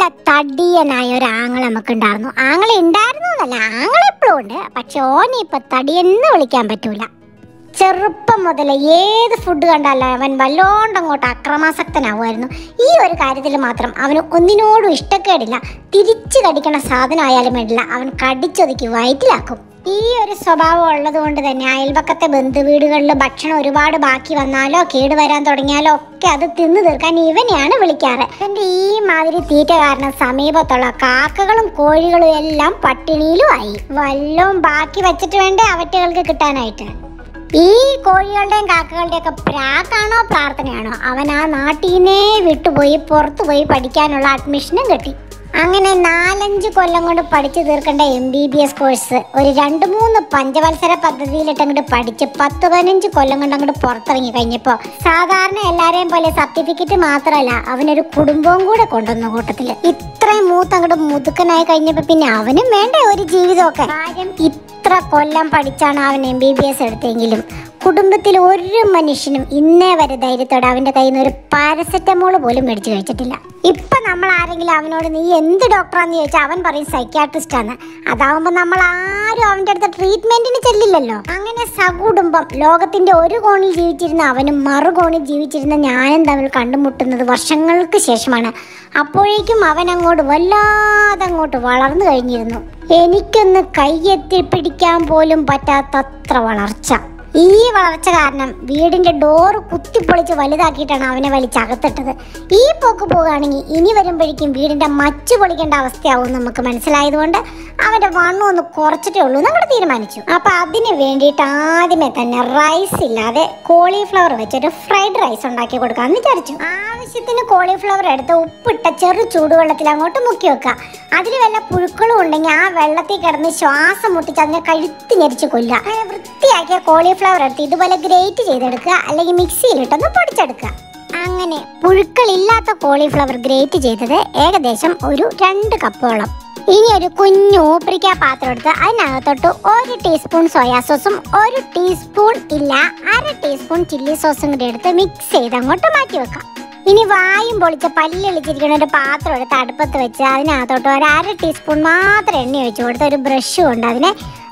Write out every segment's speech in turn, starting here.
തടിയനായ ഒരു ആങ്ങള നമുക്ക് ഉണ്ടായിരുന്നു ആങ്ങള ഉണ്ടായിരുന്നു എന്നല്ല ആങ്ങള എപ്പോഴും ഉണ്ട് പക്ഷെ ഓനെ ഇപ്പൊ തടിയെന്ന് വിളിക്കാൻ പറ്റൂല ചെറുപ്പം മുതലേ ഏത് ഫുഡ് കണ്ടാലും അവൻ വല്ലോണ്ട് അങ്ങോട്ട് അക്രമാസക്തനാവുമായിരുന്നു ഈ ഒരു കാര്യത്തിൽ മാത്രം അവന് ഒന്നിനോടും ഇഷ്ടക്കേടില്ല തിരിച്ചു കടിക്കണ സാധനം ആയാലും വേണ്ടില്ല അവൻ കടിച്ചൊതുക്കി വയറ്റിലാക്കും ഈ ഒരു സ്വഭാവം ഉള്ളത് കൊണ്ട് തന്നെ അയൽപക്കത്തെ ബന്ധുവീടുകളിൽ ഭക്ഷണം ഒരുപാട് ബാക്കി വന്നാലോ കേടുവരാൻ തുടങ്ങിയാലോ ഒക്കെ അത് തിന്നു തീർക്കാൻ ഇവനെയാണ് വിളിക്കാറ് ഇവന്റെ ഈ മാതിരി തീറ്റ കാരണം സമീപത്തുള്ള കാക്കകളും കോഴികളും എല്ലാം പട്ടിണിയിലും ആയി വല്ലവും ബാക്കി വെച്ചിട്ട് വേണ്ടേ അവറ്റകൾക്ക് കിട്ടാനായിട്ട് ഈ കോഴികളുടെയും കാക്കകളുടെയും ഒക്കെ പ്രാക്കാണോ പ്രാർത്ഥനയാണോ അവൻ ആ നാട്ടിൽ നിന്നേ വിട്ടുപോയി പുറത്തു പോയി പഠിക്കാനുള്ള അഡ്മിഷനും കിട്ടി അങ്ങനെ നാലഞ്ച് കൊല്ലം കൊണ്ട് പഠിച്ചു തീർക്കേണ്ട M B B S course ഒരു രണ്ട് മൂന്ന് പഞ്ചവത്സര പദ്ധതിയിലിട്ട് അങ്ങോട്ട് പഠിച്ച് പത്ത് പതിനഞ്ച് കൊല്ലം കൊണ്ട് അങ്ങോട്ട് പുറത്തിറങ്ങി കഴിഞ്ഞപ്പോൾ സാധാരണ എല്ലാരെയും പോലെ സർട്ടിഫിക്കറ്റ് മാത്രമല്ല അവനൊരു കുടുംബവും കൂടെ കൊണ്ടുവന്നു കൂട്ടത്തില് ഇത്രയും മൂത്ത് അങ്ങോട്ട് മുതുക്കനായി കഴിഞ്ഞപ്പോൾ പിന്നെ അവനും വേണ്ടേ ഒരു ജീവിതമൊക്കെ കാര്യം ഇത്ര കൊല്ലം പഠിച്ചാണ് അവൻ എം ബി ബി എസ് എടുത്തെങ്കിലും കുടുംബത്തിൽ ഒരു മനുഷ്യനും ഇന്നേ വരെ ധൈര്യത്തോടെ അവന്റെ കയ്യിൽ നിന്ന് ഒരു പാരസെറ്റമോൾ പോലും മേടിച്ചു കഴിച്ചിട്ടില്ല ഇപ്പൊ നമ്മൾ ആരെങ്കിലും അവനോട് നീ എന്ത് ഡോക്ടറാന്ന് ചോദിച്ചാൽ അവൻ പറയും സൈക്യാട്രിസ്റ്റ് ആണ് അതാവുമ്പോ നമ്മൾ ആരും അവന്റെ അടുത്ത് ട്രീറ്റ്മെന്റിന് ചെല്ലില്ലല്ലോ അങ്ങനെ സകുടുംബം ലോകത്തിന്റെ ഒരു കോണിൽ ജീവിച്ചിരുന്ന അവനും മറുകോണിൽ ജീവിച്ചിരുന്ന ഞാനും തമ്മിൽ കണ്ടുമുട്ടുന്നത് വർഷങ്ങൾക്ക് ശേഷമാണ് അപ്പോഴേക്കും അവൻ അങ്ങോട്ട് വല്ലാതെ അങ്ങോട്ട് വളർന്നു കഴിഞ്ഞിരുന്നു എനിക്കൊന്ന് കൈയെത്തി പിടിക്കാൻ പോലും പറ്റാത്തത്ര വളർച്ച ഈ വളർച്ച കാരണം വീടിന്റെ ഡോറ് കുത്തിപ്പൊളിച്ച് വലുതാക്കിയിട്ടാണ് അവനെ വലിച്ചകത്തിട്ടത് ഈ പോക്ക് പോകുകയാണെങ്കിൽ ഇനി വരുമ്പോഴേക്കും വീടിന്റെ മച്ചു പൊളിക്കേണ്ട അവസ്ഥയാവും നമുക്ക് മനസ്സിലായതുകൊണ്ട് അവന്റെ വണ്ണം ഒന്ന് കുറച്ചിട്ടേ ഉള്ളൂ നമ്മൾ തീരുമാനിച്ചു അപ്പൊ അതിന് വേണ്ടിയിട്ട് ആദ്യമേ തന്നെ റൈസ് ഇല്ലാതെ കോളിഫ്ലവർ വെച്ചൊരു ഫ്രൈഡ് റൈസ് ഉണ്ടാക്കി കൊടുക്കാമെന്ന് വിചാരിച്ചു ആവശ്യത്തിന് കോളിഫ്ലവർ എടുത്ത് ഉപ്പിട്ട ചെറു ചൂടുവെള്ളത്തിൽ അങ്ങോട്ട് മുക്കി വെക്കുക അതിൽ വല്ല പുഴുക്കളും ഉണ്ടെങ്കിൽ ആ വെള്ളത്തിൽ കിടന്ന് ശ്വാസം മുട്ടിച്ച് അതിനെ കഴുത്തി ഞെരിച്ച് കൊല്ലുക അങ്ങനെ വൃത്തിയാക്കിയ കോളിഫ്ലവർ എടുത്ത് ഇതുപോലെ ഗ്രേറ്റ് ചെയ്തെടുക്കുക അല്ലെങ്കിൽ മിക്സിയിലിട്ടൊന്ന് പൊടിച്ചെടുക്കുക അങ്ങനെ പുഴുക്കളില്ലാത്ത കോളിഫ്ലവർ ഗ്രേറ്റ് ചെയ്തത് ഏകദേശം ഒരു രണ്ട് കപ്പോളം ഇനി ഒരു കുഞ്ഞു ഊപ്രിക്ക പാത്രം എടുത്ത് അതിനകത്തോട്ട് ഒരു ടീസ്പൂൺ സോയാ സോസും ഒരു ടീസ്പൂൺ ഇല്ല അര ടീസ്പൂൺ ചില്ലി സോസും കൂടി എടുത്ത് മിക്സ് ചെയ്ത് അങ്ങോട്ട് മാറ്റി വെക്കാം ഇനി വായും പൊളിച്ച് പല്ലൊളിച്ചിരിക്കുന്ന ഒരു പാത്രം എടുത്ത് അടുപ്പത്ത് വെച്ച് അതിനകത്തോട്ട് ഒരു അര ടീസ്പൂൺ മാത്രം എണ്ണ ഒഴിച്ച് കൊടുത്ത് ഒരു ബ്രഷ് കൊണ്ട് അതിനെ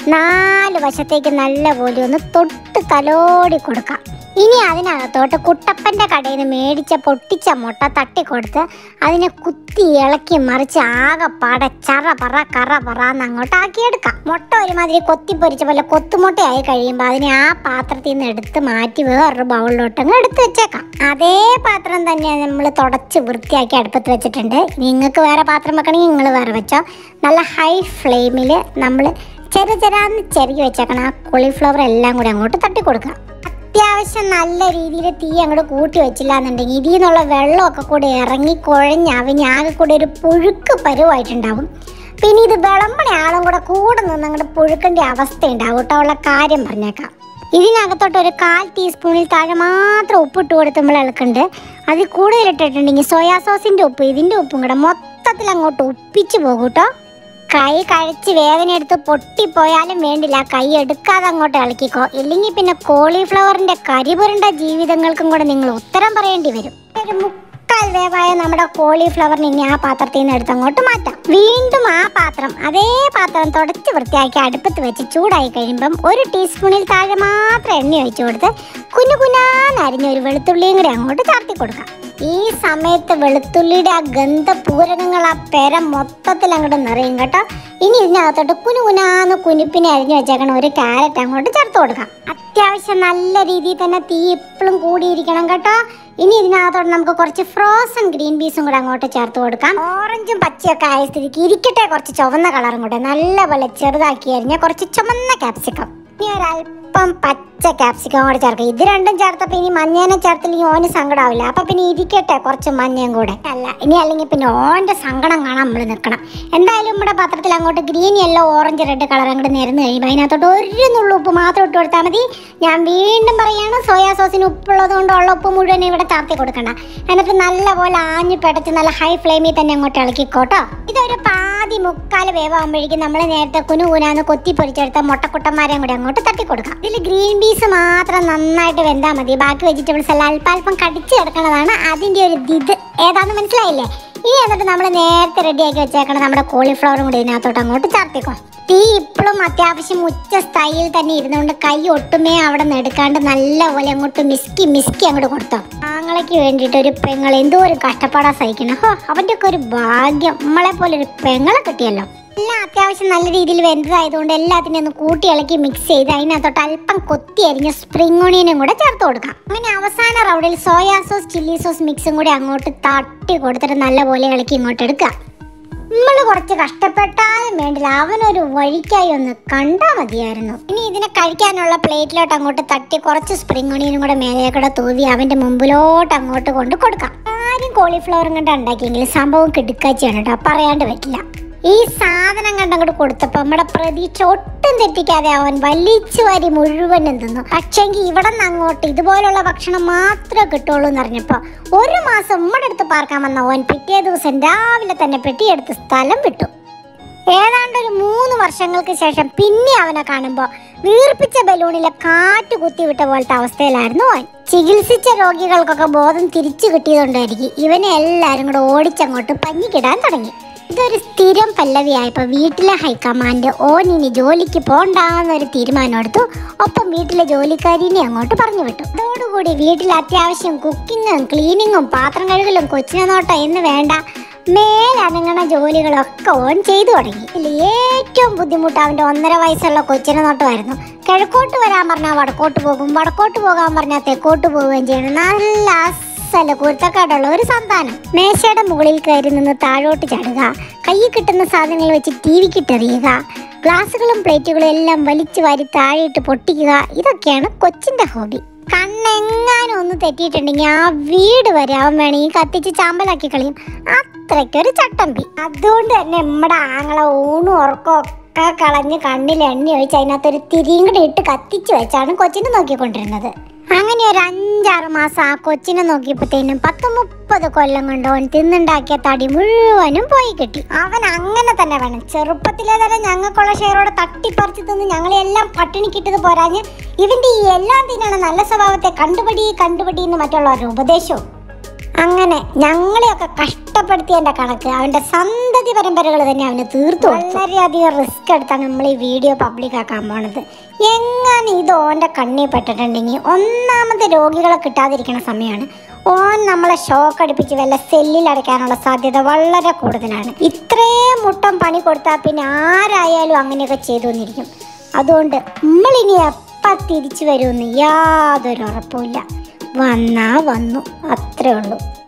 നാല് വശത്തേക്ക് നല്ലപോലെ ഒന്ന് തൊട്ട് തലോടി കൊടുക്കാം ഇനി അതിനകത്തോട്ട് കുട്ടപ്പൻ്റെ കടയിൽ നിന്ന് മേടിച്ച പൊട്ടിച്ച മുട്ട തട്ടിക്കൊടുത്ത് അതിനെ കുത്തി ഇളക്കി മറിച്ച് ആകെപ്പാടെ ചറ പറ കറ പറ എന്ന് അങ്ങോട്ട് ആക്കിയെടുക്കാം മുട്ട ഒരുമാതിരി കൊത്തിപ്പൊരിച്ച പോലെ കൊത്തുമുട്ടയായി കഴിയുമ്പോൾ അതിനെ ആ പാത്രത്തിൽ നിന്ന് എടുത്ത് മാറ്റി വേറൊരു ബൗളിലോട്ടങ്ങ് എടുത്ത് വെച്ചേക്കാം അതേ പാത്രം തന്നെ നമ്മൾ തുടച്ച് വൃത്തിയാക്കി അടുപ്പത്ത് വെച്ചിട്ടുണ്ട് നിങ്ങൾക്ക് വേറെ പാത്രം വെക്കണമെങ്കിൽ നിങ്ങൾ വേറെ വെച്ചോ നല്ല ഹൈ ഫ്ലെയിമിൽ നമ്മൾ ചെറു ചെറാന്ന് ചെറുകി വെച്ചേക്കണം ആ കോളിഫ്ലവർ എല്ലാം കൂടി അങ്ങോട്ട് തട്ടി കൊടുക്കുക അത്യാവശ്യം നല്ല രീതിയിൽ തീ അങ്ങോട്ട് കൂട്ടി വെച്ചില്ല എന്നുണ്ടെങ്കിൽ ഇതിൽ നിന്നുള്ള വെള്ളമൊക്കെ കൂടെ ഇറങ്ങി കുഴഞ്ഞ് അവിഞ്ഞ് ആകെ കൂടെ ഒരു പുഴുക്ക് പരുവായിട്ടുണ്ടാവും പിന്നെ ഇത് വിളമ്പണ ആളും കൂടെ കൂടെ നിന്ന് അങ്ങോട്ട് പുഴുക്കേണ്ട അവസ്ഥ ഉണ്ടാവും കേട്ടോ ഉള്ള കാര്യം പറഞ്ഞേക്കാം ഇതിനകത്തോട്ട് ഒരു കാൽ ടീസ്പൂണിൽ താഴെ മാത്രം ഉപ്പിട്ട് കൊടുത്ത് നമ്മൾ ഇളക്കുന്നുണ്ട് അതിൽ കൂടുതൽ ഇട്ടിട്ടുണ്ടെങ്കിൽ സോയാ സോസിൻ്റെ ഉപ്പ് ഇതിൻ്റെ ഉപ്പും കൂടെ മൊത്തത്തിൽ അങ്ങോട്ട് ഉപ്പിച്ച് പോകും കേട്ടോ കൈ കഴിച്ച് വേദന എടുത്ത് പൊട്ടിപ്പോയാലും വേണ്ടില്ല കൈ എടുക്കാതെ അങ്ങോട്ട് ഇളക്കിക്കോ ഇല്ലെങ്കിൽ പിന്നെ കോളിഫ്ലവറിന്റെ കരിപുരണ്ട ജീവിതങ്ങൾക്കും കൂടെ നിങ്ങൾ ഉത്തരം പറയേണ്ടി വരും ഒരു മുക്കാൽ വേവായ നമ്മുടെ കോളിഫ്ലവറിനെ ഇനി ആ പാത്രത്തിൽ നിന്ന് എടുത്ത് അങ്ങോട്ട് മാറ്റാം വീണ്ടും ആ പാത്രം അതേ പാത്രം തുടച്ച് വൃത്തിയാക്കി അടുപ്പത്ത് വെച്ച് ചൂടായി കഴിയുമ്പം ഒരു ടീസ്പൂണിൽ താഴെ മാത്രം എണ്ണ ഒഴിച്ചു കൊടുത്ത് കുഞ്ഞു കുഞ്ഞാന്നരിഞ്ഞ ഒരു വെളുത്തുള്ളിയും കൂടി അങ്ങോട്ട് ചാർത്തി കൊടുക്കാം ഈ സമയത്ത് വെളുത്തുള്ളിയുടെ ആ ഗന്ധപൂരകങ്ങൾ ആ പെര മൊത്തത്തിൽ അങ്ങോട്ട് നിറയും കേട്ടോ ഇനി ഇതിനകത്തോട്ട് കുനു കുനാന്ന് കുനിപ്പിനെ അരിഞ്ഞു വെച്ചേക്കണം ഒരു ക്യാരറ്റ് അങ്ങോട്ട് ചേർത്ത് കൊടുക്കാം അത്യാവശ്യം നല്ല രീതിയിൽ തന്നെ തീ ഇപ്പോഴും കൂടിയിരിക്കണം കേട്ടോ ഇനി ഇതിനകത്തോട്ട് നമുക്ക് കുറച്ച് ഫ്രോസൺ ഗ്രീൻ പീസും കൂടെ അങ്ങോട്ട് ചേർത്ത് കൊടുക്കാം ഓറഞ്ചും പച്ചയൊക്കെ ആയ സ്ഥിതിക്ക് ഇരിക്കട്ടെ കുറച്ച് ചുവന്ന കളറും കൂടെ നല്ലപോലെ ചെറുതാക്കി അരിഞ്ഞ കുറച്ച് ചുമന്ന ക്യാപ്സിക്കം ഇനി ഒരല്പം പച്ച ക്യാപ്സിക്കം കൂടെ ചേർക്കാം ഇത് രണ്ടും ചേർത്തപ്പോൾ ഇനി മഞ്ഞേനെ ചേർത്തില്ലെങ്കിൽ ഓന് സങ്കടാവില്ല അപ്പൊ പിന്നെ ഇരിക്കട്ടെ കുറച്ച് മഞ്ഞയും കൂടെ അല്ല ഇനി അല്ലെങ്കിൽ പിന്നെ ഓന്റെ സങ്കടം കാണാൻ നമ്മൾ നിൽക്കണം എന്തായാലും നമ്മുടെ പാത്രത്തിൽ അങ്ങോട്ട് green yellow orange red colour അങ്ങോട്ട് നിരന്ന് കഴിയുമ്പോൾ അതിനകത്തോട്ട് ഒരു നുള്ളു ഉപ്പ് മാത്രം ഇട്ട് കൊടുത്താൽ മതി ഞാൻ വീണ്ടും പറയാണ് സോയാ സോസിന് ഉപ്പുള്ളത് കൊണ്ടുള്ള ഉപ്പ് മുഴുവൻ ഇവിടെ ചാർത്തി കൊടുക്കണ്ട എന്നിട്ട് നല്ലപോലെ ആഞ്ഞു പെടച്ച് നല്ല ഹൈ ഫ്ലെയിമിൽ തന്നെ അങ്ങോട്ട് ഇളക്കിക്കോട്ടോ ഇതൊരു പാതി മുക്കാൽ വേവാകുമ്പോഴേക്കും നമ്മൾ നേരത്തെ കുനു കുനാന്ന് കൊത്തി പൊരിച്ചെടുത്ത മുട്ടക്കുട്ടന്മാരെയും കൂടി അങ്ങോട്ട് തട്ടി കൊടുക്കാം ഇതിൽ ഗ്രീൻ പീസ് മാത്രം നന്നായിട്ട് വെന്താൽ മതി ബാക്കി വെജിറ്റബിൾസ് എല്ലാം അല്പാൽപ്പം കടിച്ച് കിടക്കണതാണ് അതിൻ്റെ ഒരു ദിത് ഏതാന്ന് മനസ്സിലായില്ലേ ഇനി എന്നിട്ട് നമ്മൾ നേരത്തെ റെഡിയാക്കി വെച്ചേക്കണം നമ്മുടെ കോളിഫ്ലവറും കൂടി ഇതിനകത്തോട്ട് അങ്ങോട്ട് ചേർത്തിക്കോ തീ ഇപ്പോഴും അത്യാവശ്യം ഉച്ച സ്റ്റൈൽ തന്നെ ഇരുന്നുകൊണ്ട് കൈ ഒട്ടുമേ അവിടെ നിന്ന് എടുക്കാണ്ട് നല്ലപോലെ അങ്ങോട്ട് മിസ്കി മിസ്കി അങ്ങോട്ട് കൊടുത്തോ ആങ്ങളയ്ക്ക് വേണ്ടിയിട്ട് ഒരു പെങ്ങൾ എന്തോ ഒരു കഷ്ടപ്പാടാ സഹിക്കണം ഹോ അവൻ്റെ ഒക്കെ ഒരു ഭാഗ്യം നമ്മളെ പോലെ ഒരു പെങ്ങളെ കിട്ടിയല്ലോ എല്ലാം അത്യാവശ്യം നല്ല രീതിയിൽ വെന്തതായതുകൊണ്ട് എല്ലാത്തിനും ഒന്ന് കൂട്ടി ഇളക്കി മിക്സ് ചെയ്ത് അതിനകത്തോട്ട് അല്പം കൊത്തി അരിഞ്ഞ സ്പ്രിംഗ് ഓണിയനും കൂടെ ചേർത്ത് കൊടുക്കാം അങ്ങനെ അവസാന റൗണ്ടിൽ സോയാ സോസ് ചില്ലി സോസ് മിക്സും കൂടി അങ്ങോട്ട് തട്ടി കൊടുത്തിട്ട് നല്ലപോലെ ഇളക്കി ഇങ്ങോട്ട് എടുക്കുക നമ്മൾ കുറച്ച് കഷ്ടപ്പെട്ടാലും വേണ്ടില്ല അവനൊരു വഴിക്കായി ഒന്ന് കണ്ടാ മതിയായിരുന്നു ഇനി ഇതിനെ കഴിക്കാനുള്ള പ്ലേറ്റിലോട്ട് അങ്ങോട്ട് തട്ടി കുറച്ച് സ്പ്രിംഗ് ഒണിയനും കൂടെ മേലെ കൂടെ തൂവി അവന്റെ മുമ്പിലോട്ട് അങ്ങോട്ട് കൊണ്ട് കൊടുക്കാം ആരും കോളിഫ്ലവറും കണ്ട് ഉണ്ടാക്കിയെങ്കിലും സംഭവം കിടുക്കാച്ചിയാണ് കേട്ടോ പറയാണ്ട് പറ്റില്ല ഈ സാധനം കണ്ടങ്ങോട്ട് കൊടുത്തപ്പോ നമ്മുടെ പ്രതീക്ഷ ഒട്ടും തെറ്റിക്കാതെ അവൻ വലിച്ചു വാരി മുഴുവനും തിന്നു പക്ഷെങ്കിൽ ഇവിടെ നിന്ന് അങ്ങോട്ട് ഇതുപോലുള്ള ഭക്ഷണം മാത്രമേ കിട്ടുള്ളൂ എന്ന് അറിഞ്ഞപ്പോ ഒരു മാസം ഉമ്മയുടെ അടുത്ത് പാർക്കാൻ വന്ന അവൻ പിറ്റേ ദിവസം രാവിലെ തന്നെ പെട്ടിയെടുത്ത് സ്ഥലം വിട്ടു ഏതാണ്ട് ഒരു മൂന്ന് വർഷങ്ങൾക്ക് ശേഷം പിന്നെ അവനെ കാണുമ്പോൾ വീർപ്പിച്ച ബലൂണിലെ കാറ്റ് കുത്തിവിട്ട പോലത്തെ അവസ്ഥയിലായിരുന്നു അവൻ ചികിത്സിച്ച രോഗികൾക്കൊക്കെ ബോധം തിരിച്ചു കിട്ടിയതുകൊണ്ടായിരിക്കും ഇവനെ എല്ലാവരും കൂടെ ഓടിച്ചങ്ങോട്ട് പഞ്ഞിക്കിടാൻ തുടങ്ങി ഇതൊരു സ്ഥിരം പല്ലവിയായപ്പോൾ വീട്ടിലെ ഹൈക്കമാൻഡ് ഓൻ ഇനി ജോലിക്ക് പോണ്ടാന്നൊരു തീരുമാനം എടുത്തു ഒപ്പം വീട്ടിലെ ജോലിക്കാരിനെ അങ്ങോട്ട് പറഞ്ഞു വിട്ടു അതോടുകൂടി വീട്ടിൽ അത്യാവശ്യം കുക്കിങ്ങും ക്ലീനിങ്ങും പാത്രം കഴുകലും കൊച്ചിനെ നോട്ടം എന്ന് വേണ്ട മേലനങ്ങണ ജോലികളൊക്കെ ഓൻ ചെയ്തു തുടങ്ങി ഇതിൽ ഏറ്റവും ബുദ്ധിമുട്ട് അവൻ്റെ ഒന്നര വയസ്സുള്ള കൊച്ചിനെ നോട്ടമായിരുന്നു കിഴക്കോട്ട് വരാൻ പറഞ്ഞാൽ വടക്കോട്ട് പോകും വടക്കോട്ട് പോകാൻ പറഞ്ഞാൽ തെക്കോട്ട് പോവുകയും ചെയ്യണം നല്ല അസല കുരുത്തക്കാടുള്ള ഒരു സന്താനം മേശയുടെ മുകളിൽ കയറി നിന്ന് താഴോട്ട് ചാടുക കയ്യിൽ കിട്ടുന്ന സാധനങ്ങൾ വെച്ച് ടി വിക്കിട്ടെറിയുക ഗ്ലാസുകളും പ്ലേറ്റുകളും എല്ലാം വലിച്ചു വാരി താഴെയിട്ട് പൊട്ടിക്കുക ഇതൊക്കെയാണ് കൊച്ചിന്റെ ഹോബി കണ്ണെങ്ങാനും ഒന്ന് തെറ്റിയിട്ടുണ്ടെങ്കിൽ ആ വീട് വരെ അവൻ വേണമെങ്കിൽ കത്തിച്ച് ചാമ്പലാക്കി കളയും അത്രയ്ക്കൊരു ചട്ടമ്പി അതുകൊണ്ട് തന്നെ നമ്മുടെ ആങ്ങളെ ഊണും ഉറക്കവും ഒക്കെ കളഞ്ഞ് കണ്ണിൽ എണ്ണ ഒഴിച്ച് അതിനകത്തൊരു തിരിയും കൂടി ഇട്ട് കത്തിച്ച് വെച്ചാണ് കൊച്ചിനെ നോക്കിക്കൊണ്ടിരുന്നത് അങ്ങനെ ഒരു അഞ്ചാറ് മാസം ആ കൊച്ചിനെ നോക്കിയപ്പോഴത്തേനും പത്ത് മുപ്പത് കൊല്ലം കൊണ്ട് അവൻ തിന്നുണ്ടാക്കിയ തടി മുഴുവനും പോയി കിട്ടി അവൻ അങ്ങനെ തന്നെ വേണം ചെറുപ്പത്തിലെ തന്നെ ഞങ്ങൾക്കുള്ള ഷെയറോടെ തട്ടിപ്പറിച്ച് തിന്ന് ഞങ്ങളെല്ലാം പട്ടിണിക്കിട്ടത് പോരാഞ്ഞ് ഇവന്റെ ഈ എല്ലാം തിന്നണ നല്ല സ്വഭാവത്തെ കണ്ടുപിടി കണ്ടുപിടി എന്ന് മറ്റുള്ളവരുടെ ഉപദേശവും അങ്ങനെ ഞങ്ങളെയൊക്കെ കഷ്ടപ്പെടുത്തിയതിന്റെ കണക്ക് അവന്റെ സന്തതി പരമ്പരകൾ തന്നെ അവന് തീർത്തു കൊടുത്തു. വളരെയധികം റിസ്ക് എടുത്താണ് നമ്മൾ ഈ വീഡിയോ പബ്ലിക് ആക്കാൻ പോണത് എങ്ങനെ ഇത് ഓന്റെ കണ്ണിൽ പെട്ടിട്ടുണ്ടെങ്കിൽ ഒന്നാമത്തെ രോഗികളെ കിട്ടാതിരിക്കുന്ന സമയമാണ് ഓൻ നമ്മളെ ഷോക്ക് അടുപ്പിച്ച് വല്ല സെല്ലിൽ അടയ്ക്കാനുള്ള സാധ്യത വളരെ കൂടുതലാണ് ഇത്രയും മുട്ടം പണി കൊടുത്താൽ പിന്നെ ആരായാലും അങ്ങനെയൊക്കെ ചെയ്തു വന്നിരിക്കും അതുകൊണ്ട് നമ്മളിനി എപ്പം തിരിച്ചു വരുമെന്ന് യാതൊരു ഉറപ്പുമില്ല വന്നാ വന്നു അത്രേ ഉള്ളൂ